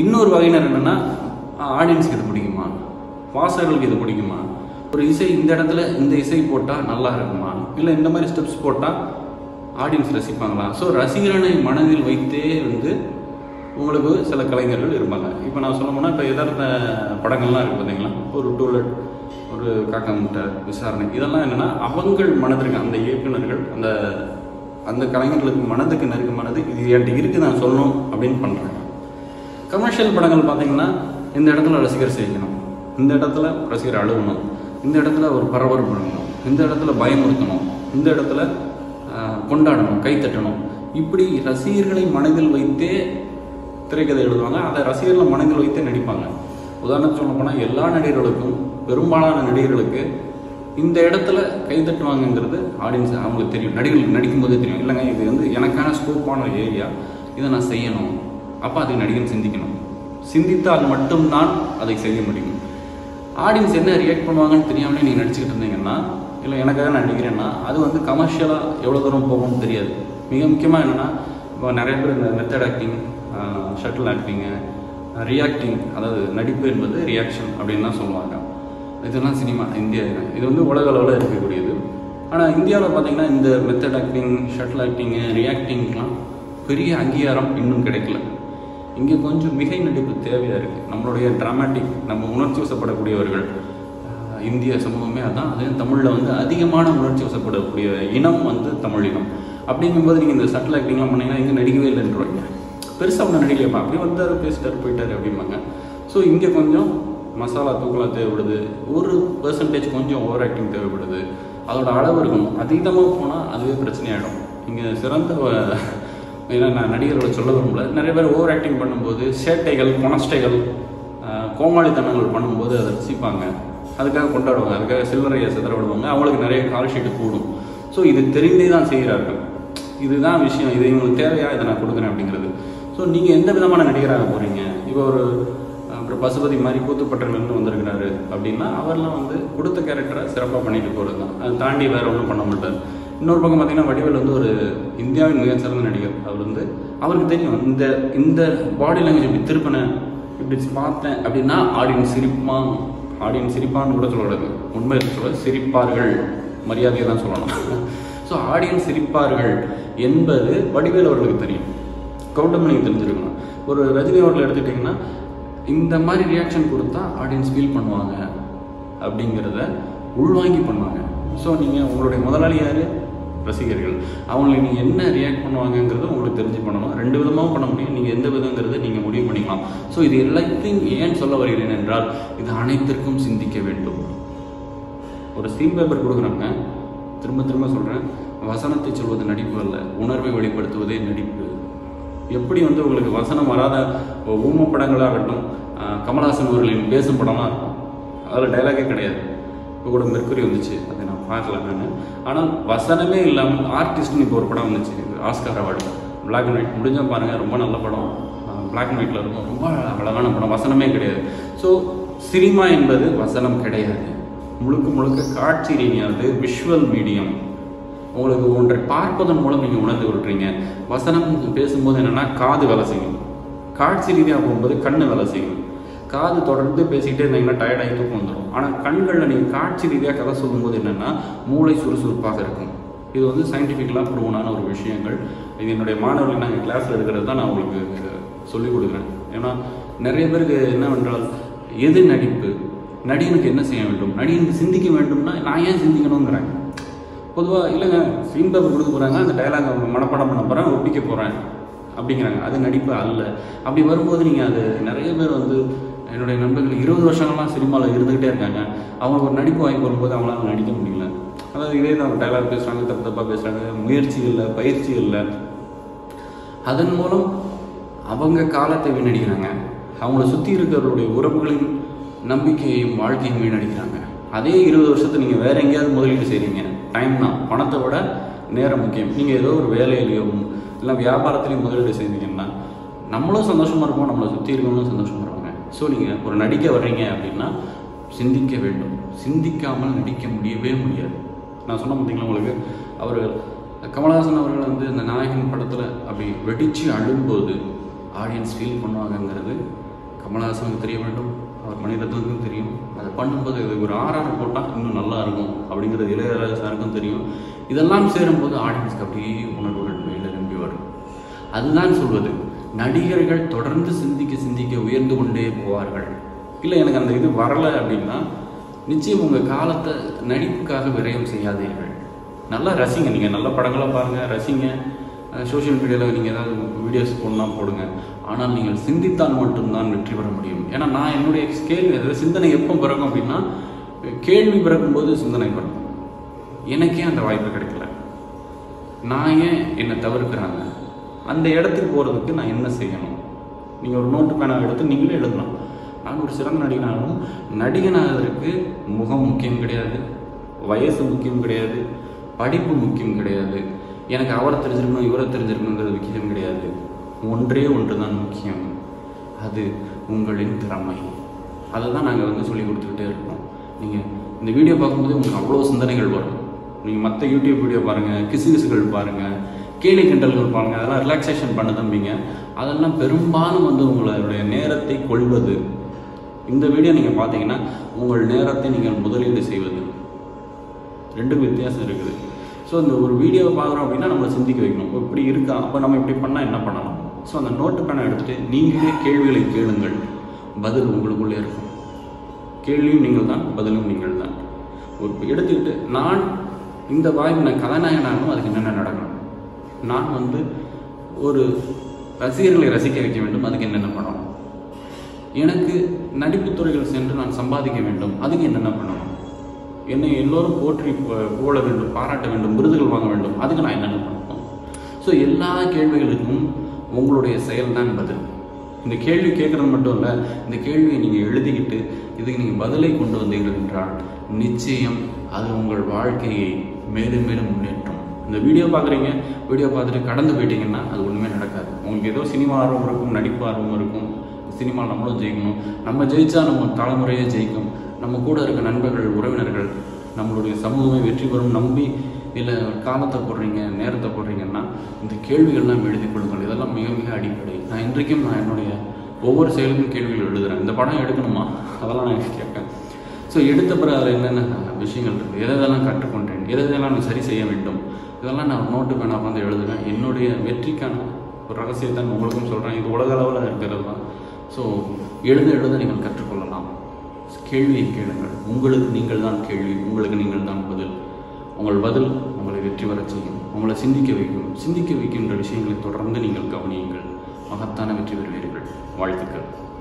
இன்னொரு வகையினர் என்னென்னா ஆடியன்ஸ்க்கு இது பிடிக்குமா வாசகர்களுக்கு இது பிடிக்குமா ஒரு இசை இந்த இடத்துல இந்த இசை போட்டால் நல்லா இருக்குமா இல்லை இந்த மாதிரி ஸ்டெப்ஸ் போட்டால் ஆடியன்ஸ் ரசிப்பாங்களா ஸோ ரசிகரனை மனதில் வைத்தே வந்து உங்களுக்கு சில கலைஞர்கள் இருப்பாங்க இப்போ நான் சொல்ல போனால் இப்போ எதார்த்த படங்கள்லாம் இருக்குது பார்த்தீங்களா ஒரு டூலெட் ஒரு காக்கா முட்டை விசாரணை இதெல்லாம் என்னென்னா அவங்கள் மனதிற்கு அந்த இயக்குனர்கள் அந்த அந்த கலைஞர்களுக்கு மனதுக்கு நெருக்கமானது இது என்கிட்ட இருக்குது நான் சொல்லணும் அப்படின்னு பண்ணுறாங்க கமர்ஷியல் படங்கள் பார்த்தீங்கன்னா இந்த இடத்துல ரசிகர் செய்யணும் இந்த இடத்துல ரசிகர் அழுகணும் இந்த இடத்துல ஒரு பரபரப்பு பண்ணணும் இந்த இடத்துல பயமுறுத்தணும் இந்த இடத்துல ஆஹ், கொண்டாடணும் கைத்தட்டணும் இப்படி ரசிகர்களை மனதில் வைத்தே திரைக்கதை எழுதுவாங்க அதை ரசிகர்களை மனதில் வைத்தே நடிப்பாங்க உதாரணத்துக்கு சொல்ல போனால் எல்லா நடிகர்களுக்கும் பெரும்பாலான நடிகர்களுக்கு இந்த இடத்துல கைத்தட்டுவாங்கங்கிறது ஆடியன்ஸ் அவங்களுக்கு தெரியும் நடிகர்களுக்கு நடிக்கும்போதே தெரியும் இல்லைங்க இது வந்து எனக்கான ஸ்கோப்பான ஏரியா இதை நான் செய்யணும் அப்போ அதை நடிகன் சிந்திக்கணும் சிந்தித்தால் மட்டும்தான் அதை செய்ய முடியும் ஆடியன்ஸ் என்ன ரியாக்ட் பண்ணுவாங்கன்னு தெரியாமலே நீங்கள் நடிச்சுக்கிட்டு இருந்தீங்கன்னா இல்லை எனக்காக நான் நடிக்கிறேன்னா அது வந்து கமர்ஷியலாக எவ்வளோ தூரம் போகும்னு தெரியாது மிக முக்கியமாக என்னென்னா இப்போ நிறைய பேர் இந்த method acting shuttle acting reacting அதாவது நடிப்பு என்பது ரியாக்ஷன் அப்படின்னு தான் சொல்லுவாங்க இதெல்லாம் சினிமா இந்தியா இது வந்து உலக அளவில் இருக்கக்கூடியது ஆனால் இந்தியாவில் பார்த்தீங்கன்னா இந்த மெத்தட் ஆக்டிங் ஷட்டில் ஆக்டிங்கு ரியாக்டிங்லாம் பெரிய அங்கீகாரம் இன்னும் கிடைக்கல இங்கே கொஞ்சம் மிகை நடிப்பு தேவையாக இருக்குது நம்மளுடைய ட்ராமாட்டிக் நம்ம உணர்ச்சி வசப்படக்கூடியவர்கள் ஆஹ் இந்திய சமூகமே அதான் அதே தமிழில் வந்து அதிகமான உணர்ச்சி வசப்படக்கூடிய இனம் வந்து தமிழ் இனம் அப்படிங்கும்போது நீங்கள் இந்த சட்டில் ஆக்டிங்லாம் பண்ணீங்கன்னா இங்கே நடிக்கவே இல்லைன்றீங்க பெருசாக ஒன்று நடிக்கலையப்பா அப்படி வந்தார் பேசிட்டார் போயிட்டார் அப்படிம்பாங்க ஸோ இங்கே கொஞ்சம் மசாலா தூக்கலாக தேவைப்படுது ஒரு பெர்சன்டேஜ் கொஞ்சம் ஓவர் ஆக்டிங் தேவைப்படுது அதோட அளவு இருக்கணும் அதீதமாக போனால் அதுவே பிரச்சனையாயிடும் இங்கே சிறந்த வ- ஏன்னா நான் நடிகர்களை சொல்ல விரும்பல நிறைய பேர் ஓவர் ஆக்டிங் பண்ணும்போது சேட்டைகள் கொனஸ்டைகள் ஆஹ், கோமாளித்தனங்கள் பண்ணும்போது அதை ரசிப்பாங்க அதுக்காக கொண்டாடுவாங்க அதுக்காக சில்லறையை சிதற விடுவாங்க அவங்களுக்கு நிறைய கால் ஷீட்டு கூடும் ஸோ இது தெரிந்தே தான் செய்கிறார்கள் இதுதான் விஷயம் இது இவங்களுக்கு தேவையா இதை நான் கொடுக்குறேன் அப்படிங்கிறது ஸோ நீங்கள் எந்த விதமான நடிகராக போகிறீங்க இப்போ ஒரு அப்புறம் பசுபதி மாதிரி கூத்துப்பட்டர்லேருந்து வந்திருக்கிறாரு அப்படின்னா அவர்லாம் வந்து கொடுத்த கேரக்டரை சிறப்பாக பண்ணிட்டு போகிறது தான் அதை தாண்டி வேற ஒன்றும் பண்ண மாட்டார் இன்னொரு பக்கம் பார்த்தீங்கன்னா வடிவேல் வந்து ஒரு இந்தியாவின் மிக சிறந்த நடிகர் அவர் வந்து அவருக்கு தெரியும் இந்த இந்த பாடி லாங்குவேஜ் இப்படி திருப்பினேன் இப்படி பார்த்தேன் அப்படின்னா ஆடியன்ஸ் சிரிப்பான் ஆடியன்ஸ் சிரிப்பான்னு கூட சொல்லக்கூடாது உண்மை சொல்ல சிரிப்பார்கள் மரியாதையை தான் சொல்லணும் ஸோ ஆடியன்ஸ் சிரிப்பார்கள் என்பது வடிவேல் அவர்களுக்கு தெரியும் கவுண்டமணிக்கு தெரிஞ்சிருக்கணும் ஒரு ரஜினி அவர்கள் எடுத்துக்கிட்டிங்கன்னா இந்த மாதிரி ரியாக்ஷன் கொடுத்தா ஆடியன்ஸ் ஃபீல் பண்ணுவாங்க அப்படிங்கிறத உள்வாங்கி பண்ணுவாங்க ஸோ நீங்கள் உங்களுடைய முதலாளி யார் ரசிகர்கள் அவங்களுக்கு நீங்கள் என்ன ரியாக்ட் பண்ணுவாங்கங்கிறது உங்களுக்கு தெரிஞ்சு பண்ணணும் ரெண்டு விதமாகவும் பண்ண முடியும் நீங்கள் எந்த விதங்கிறது நீங்கள் முடிவு பண்ணிக்கலாம் ஸோ இது எல்லாத்தையும் ஏன் சொல்ல வருகிறேன் என்றால் இது அனைத்திற்கும் சிந்திக்க வேண்டும் ஒரு ஸ்டீம் பேப்பர் கொடுக்குறாங்க திரும்ப திரும்ப சொல்கிறேன் வசனத்தை சொல்வது நடிப்பு அல்ல உணர்வை வெளிப்படுத்துவதே நடிப்பு எப்படி வந்து உங்களுக்கு வசனம் வராத ஊம படங்களாகட்டும் ஆஹ் கமலஹாசன் அவர்களின் பேசும் படமாக இருக்கும் அதில் டைலாகே கிடையாது இப்போ கூட மெர்க்குரி வந்துச்சு அதை நான் பார்க்கல நான் ஆனால் வசனமே இல்லாமல் ஆர்டிஸ்ட்னு இப்போ ஒரு படம் வந்துச்சு Oscar award Black and white முடிஞ்சால் பாருங்கள் ரொம்ப நல்ல படம் Black அண்ட் ஒயிட்டில் இருக்கும் ரொம்ப அழகான படம் வசனமே கிடையாது ஸோ சினிமா என்பது வசனம் கிடையாது முழுக்க முழுக்க காட்சி ரீதியானது விஷுவல் மீடியம் உங்களுக்கு ஒன்றை பார்ப்பதன் மூலம் நீங்கள் உணர்ந்து கொள்றீங்க வசனம் பேசும்போது என்னென்னா காது வேலை செய்யும் காட்சி ரீதியாக போகும்போது கண்ணு வேலை செய்யும் காது தொடர்ந்து பேசிக்கிட்டே இருந்தீங்கன்னா டயர்டாகி தூக்கம் வந்துடும் ஆனால் கண்களில் நீங்கள் காட்சி ரீதியாக கதை சொல்லும்போது என்னென்னா மூளை சுறுசுறுப்பாக இருக்கும் இது வந்து சயின்டிஃபிக்கலாக ப்ரூவனான ஒரு விஷயங்கள் இது என்னுடைய மாணவர்களுக்கு நாங்கள் கிளாஸில் எடுக்கிறது தான் நான் உங்களுக்கு சொல்லிக் கொடுக்குறேன் ஏன்னா நிறைய பேருக்கு என்னவென்றால் எது நடிப்பு நடிகனுக்கு என்ன செய்ய வேண்டும் நடிகனுக்கு சிந்திக்க வேண்டும்னா நான் ஏன் சிந்திக்கணுங்கிறேன் பொதுவாக இல்லைங்க ஸ்க்ரீன் பேப்பர் கொடுக்க போகிறாங்க அந்த டைலாக் அவங்க மனப்பாடம் பண்ண போகிறேன் ஒப்பிக்க போகிறேன் அப்படிங்கிறாங்க அது நடிப்பு அல்ல அப்படி வரும்போது நீங்கள் அது நிறைய பேர் வந்து என்னுடைய நண்பர்கள் இருபது வருஷங்கள்லாம் சினிமாவில் இருந்துக்கிட்டே இருக்காங்க அவங்களுக்கு ஒரு நடிப்பு வாங்கி வரும்போது அவங்களால நடிக்க முடியல அதாவது இதே தான் டைலாக் பேசுகிறாங்க தப்பு தப்பாக பேசுகிறாங்க முயற்சி இல்லை பயிற்சி இல்லை அதன் மூலம் அவங்க காலத்தை வீணடிக்கிறாங்க அவங்கள சுற்றி இருக்கிறவருடைய உறவுகளின் நம்பிக்கையையும் வாழ்க்கையும் வீணடிக்கிறாங்க அதே இருபது வருஷத்தை நீங்கள் வேற எங்கேயாவது முதலீடு செய்கிறீங்க டைம் தான் பணத்தை விட நேரம் முக்கியம் நீங்கள் ஏதோ ஒரு வேலையிலையோ இல்லை வியாபாரத்திலையும் முதலீடு செய்தீங்கன்னா நம்மளும் சந்தோஷமாக இருப்போம் நம்மளை சுற்றி இருக்கவங்களும் சந்தோஷமாக இருப்பாங்க ஸோ நீங்கள் ஒரு நடிக்க வர்றீங்க அப்படின்னா சிந்திக்க வேண்டும் சிந்திக்காமல் நடிக்க முடியவே முடியாது நான் சொன்ன பார்த்தீங்களா உங்களுக்கு அவர் கமலஹாசன் அவர்கள் வந்து இந்த நாயகன் படத்தில் அப்படி வெடித்து அழும்போது ஆடியன்ஸ் ஃபீல் பண்ணுவாங்கங்கிறது கமலஹாசனுக்கு தெரிய வேண்டும் அவர் மணிரத்னத்துக்கும் தெரியும் அதை பண்ணும்போது இது ஒரு ஆர்ஆர் போட்டால் இன்னும் நல்லா இருக்கும் அப்படிங்கிறது இளையராஜா சாருக்கும் தெரியும் இதெல்லாம் சேரும்போது ஆடியன்ஸ்க்கு அப்படியே உணர்வுகள் மேலே நம்பி வரும் அதுதான் சொல்வது நடிகர்கள் தொடர்ந்து சிந்திக்க சிந்திக்க உயர்ந்து கொண்டே போவார்கள் இல்லை எனக்கு அந்த இது வரலை அப்படின்னா நிச்சயம் உங்கள் காலத்தை நடிப்புக்காக விரயம் செய்யாதீர்கள் நல்லா ரசிங்க நீங்கள் நல்ல படங்களாக பாருங்கள் ரசிங்க சோஷியல் மீடியாவில் நீங்கள் ஏதாவது வீடியோஸ் போடணும்னா போடுங்க ஆனால் நீங்கள் சிந்தித்தால் மட்டும்தான் வெற்றி பெற முடியும் ஏன்னா நான் என்னுடைய கேள்வி அதாவது சிந்தனை எப்போ பிறக்கும் அப்படின்னா கேள்வி பிறக்கும்போது சிந்தனை பிறக்கும் எனக்கே அந்த வாய்ப்பு கிடைக்கல நான் ஏன் என்னை தவிர்க்கிறாங்க அந்த இடத்துக்கு போகிறதுக்கு நான் என்ன செய்யணும் நீங்கள் ஒரு நோட்டு பேனா எடுத்து நீங்களே எழுதலாம் நான் ஒரு சிறந்த நடிகனாகவும் நடிகனாகிறதுக்கு முகம் முக்கியம் கிடையாது வயசு முக்கியம் கிடையாது படிப்பு முக்கியம் கிடையாது எனக்கு அவரை தெரிஞ்சிருக்கணும் இவரை தெரிஞ்சிருக்கணுங்கிறது முக்கியம் கிடையாது ஒன்றே ஒன்று தான் முக்கியம் அது உங்களின் திறமை அதை தான் நாங்கள் வந்து சொல்லி கொடுத்துக்கிட்டே இருக்கோம் நீங்கள் இந்த வீடியோ பார்க்கும்போது உங்களுக்கு அவ்வளோ சிந்தனைகள் வரும் நீங்கள் மற்ற யூடியூப் வீடியோ பாருங்கள் கிசுகிசுகள் பாருங்கள் கேலி கிண்டல்கள் பாருங்கள் அதெல்லாம் ரிலாக்ஸேஷன் பண்ண தம்பிங்க அதெல்லாம் பெரும்பாலும் வந்து உங்களுடைய நேரத்தை கொள்வது இந்த வீடியோ நீங்கள் பார்த்தீங்கன்னா உங்கள் நேரத்தை நீங்கள் முதலீடு செய்வது ரெண்டுக்கும் வித்தியாசம் இருக்குது ஸோ இந்த ஒரு வீடியோவை பார்க்குறோம் அப்படின்னா நம்மளை சிந்திக்க வைக்கணும் இப்படி இருக்கா அப்போ நம்ம இப்படி பண்ணால் என்ன பண்ணலாம் ஸோ அந்த நோட்டு பேனை எடுத்துகிட்டு நீங்களே கேள்விகளை கேளுங்கள் பதில் உங்களுக்குள்ளே இருக்கும் கேள்வியும் நீங்கள் தான் பதிலும் நீங்கள் தான் ஒரு எடுத்துக்கிட்டு நான் இந்த வாய்ப்பு நான் கதாநாயகனாகவும் அதுக்கு என்னென்ன நடக்கணும் நான் வந்து ஒரு ரசிகர்களை ரசிக்க வைக்க வேண்டும் அதுக்கு என்னென்ன பண்ணணும் எனக்கு நடிப்புத் துறையில் சென்று நான் சம்பாதிக்க வேண்டும் அதுக்கு என்னென்ன பண்ணணும் என்னை எல்லோரும் போற்றி பு- புகழ வேண்டும் பாராட்ட வேண்டும் விருதுகள் வாங்க வேண்டும் அதுக்கு நான் என்னென்ன பண்ணணும் ஸோ எல்லா கேள்விகளுக்கும் உங்களுடைய செயல்தான் பதில் இந்த கேள்வி கேட்குறது மட்டும் இல்லை இந்த கேள்வியை நீங்கள் எழுதிக்கிட்டு இதுக்கு நீங்கள் பதிலை கொண்டு வந்தீர்கள் என்றால் நிச்சயம் அது உங்கள் வாழ்க்கையை மேலும் மேலும் முன்னேற்றும் இந்த வீடியோ பார்க்குறீங்க வீடியோ பார்த்துட்டு கடந்து போயிட்டீங்கன்னா அது ஒன்றுமே நடக்காது உங்களுக்கு ஏதோ சினிமா ஆர்வம் இருக்கும் நடிப்பு ஆர்வம் இருக்கும் சினிமா நம்மளும் ஜெயிக்கணும் நம்ம ஜெயிச்சா நம்ம தலைமுறையே ஜெயிக்கும் நம்ம கூட இருக்க நண்பர்கள் உறவினர்கள் நம்மளுடைய சமூகமே வெற்றி பெறும் நம்பி இல்லை காலத்தை போடுறீங்க நேரத்தை போடுறீங்கன்னா இந்த கேள்விகள்லாம் எழுதி கொள்ளுங்கள் இதெல்லாம் மிக மிக அடிப்படை நான் இன்றைக்கும் நான் என்னுடைய ஒவ்வொரு செயலுக்கும் கேள்விகள் எழுதுறேன் இந்த படம் எடுக்கணுமா அதெல்லாம் நான் கேட்பேன் ஸோ எடுத்த பிறகு அதில் என்னென்ன விஷயங்கள் இருக்குது எதை எதெல்லாம் கற்றுக்கொண்டேன் எதை எதெல்லாம் நான் சரி செய்ய வேண்டும் இதெல்லாம் நான் நோட்டு பேனா உட்காந்து எழுதுவேன் என்னுடைய வெற்றிக்கான ஒரு ரகசியத்தை நான் உங்களுக்கும் சொல்கிறேன் இது உலக அளவில் இருக்கிறது தான் ஸோ எழுத எழுத நீங்கள் கற்றுக்கொள்ளலாம் கேள்வியை கேளுங்கள் உங்களுக்கு நீங்கள் தான் கேள்வி உங்களுக்கு நீங்கள் தான் பதில் உங்கள் பதில் உங்களை வெற்றி பெறச் செய்யும் உங்களை சிந்திக்க வைக்கும் சிந்திக்க வைக்கின்ற விஷயங்களை தொடர்ந்து நீங்கள் கவனியுங்கள் மகத்தான வெற்றி பெறுவீர்கள் வாழ்த்துக்கள்